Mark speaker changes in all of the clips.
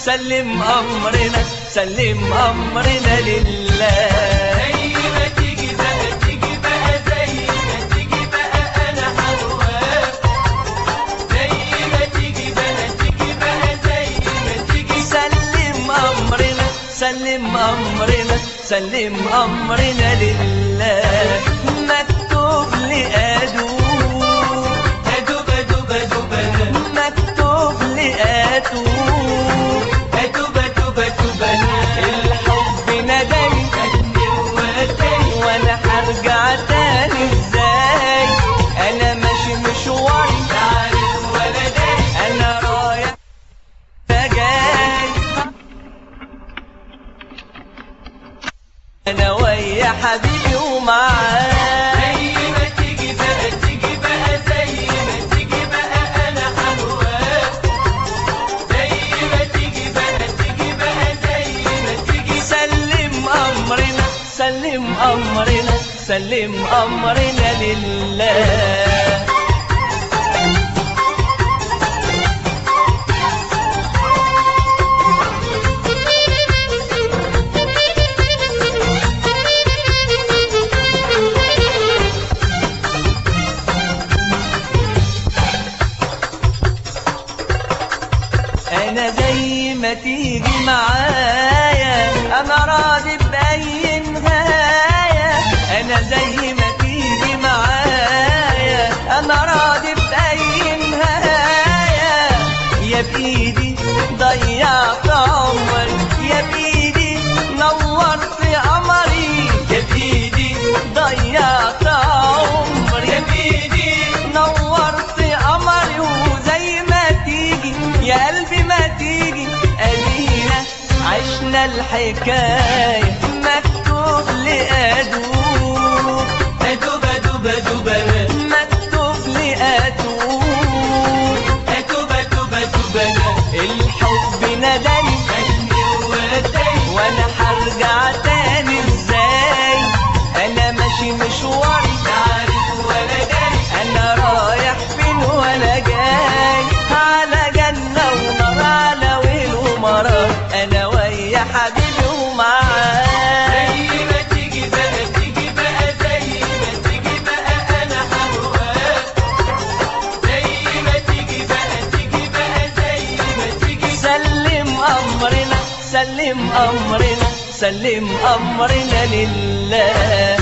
Speaker 1: سلم أمرنا سلم أمرنا لله
Speaker 2: زي ما تيجي بقى تيجي بقى زي ما تيجي بقى انا هواك زي ما تيجي بقى تيجي بقى زي ما تيجي
Speaker 1: سلم أمرنا سلم أمرنا سلم أمرنا لله مكتوب لأدوب
Speaker 2: ادوب ادوب ادوب انا
Speaker 1: مكتوب لأتوب
Speaker 2: ادوب ادوب ادوب انا
Speaker 1: الحب نداني
Speaker 2: خدني ووداني
Speaker 1: وانا هرجع تاني ازاي انا ماشي مشواري
Speaker 2: لا عارف ولا داري
Speaker 1: انا رايح أنا جاي انا ويا حبيبي ومعاه
Speaker 2: زي ما تيجي بقى تيجي بقى زي ما تيجي بقى انا هواك زي ما تيجي بقى تيجي بقى زي ما تيجي
Speaker 1: سلم امرنا سلم امرنا سلم امرنا لله انا زي ما تيجي معايا انا راضي باي نهايه انا زي ما تيجي معايا انا راضي باي نهايه يا بايدي ضيعت عمري يا بايدي نورت قمري يا بايدي ضيعت عمري
Speaker 2: يا بيدي
Speaker 1: نورت قمري وزي ما تيجي يا قلبي ما تيجي ادينا عشنا الحكاية مكتوب لأدوب
Speaker 2: ادوب ادوب ادوب انا
Speaker 1: مكتوب لأدوب
Speaker 2: ادوب ادوب ادوب انا
Speaker 1: الحب نداني
Speaker 2: خدني ووداني
Speaker 1: وانا هرجع تاني ازاي انا ماشي مشواري
Speaker 2: لا عارف ولا داري
Speaker 1: انا رايح فين وانا جاي على جنة ونار على ويل ومرار انا ويا حبيبي ومعاه
Speaker 2: زي ما تيجي بقى تيجي بقى زي ما تيجي بقى انا هواك زي ما تيجي بقى تيجي بقى زي ما تيجي
Speaker 1: سلم امرنا سلم امرنا سلم امرنا لله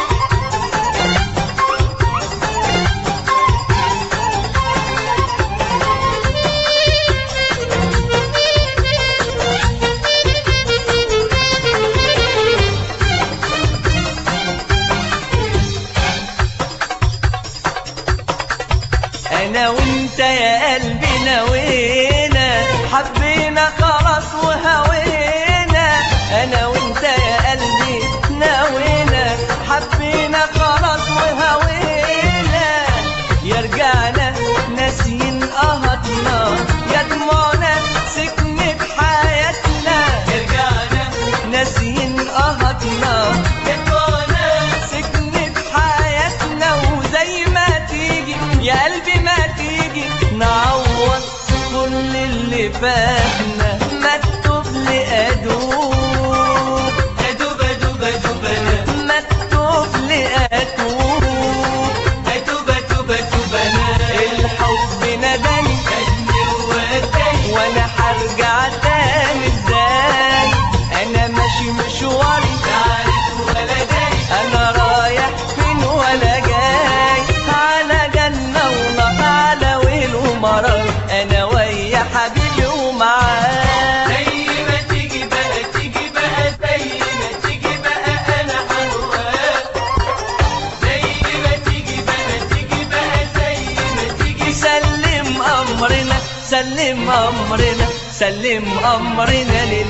Speaker 1: انا وانت يا قلبي نوينا حبينا خلاص وهوينا انا وانت يا قلبي نوينا حبينا خلاص وهوينا يرجعنا ناسيين قهطنا يا دموعنا سكنت حياتنا
Speaker 2: رجعنا
Speaker 1: ناسيين قهطنا
Speaker 2: يتوانا
Speaker 1: سكنت حياتنا وزي ما تيجي يا قلبي ما تيجي نعوض كل اللي فاتنا مكتوب لأدوب
Speaker 2: ادوب ادوب ادوب انا
Speaker 1: مكتوب لأدوب
Speaker 2: ادوب ادوب ادوب انا
Speaker 1: الحب نداني
Speaker 2: خدني ووداني
Speaker 1: وانا هرجع تاني ازاي انا ماشي مشواري
Speaker 2: لا عارف ولا داري
Speaker 1: انا رايح فين ولا جاي على جنة ونار على ويل ومرار انا ويا حبيبي ومعاه
Speaker 2: زي ما تيجي بقى تيجي بقى زي ما تيجي بقى انا هواك زي ما تيجي بقى تيجي بقى زي ما تيجي
Speaker 1: سلم امرنا سلم امرنا سلم امرنا لله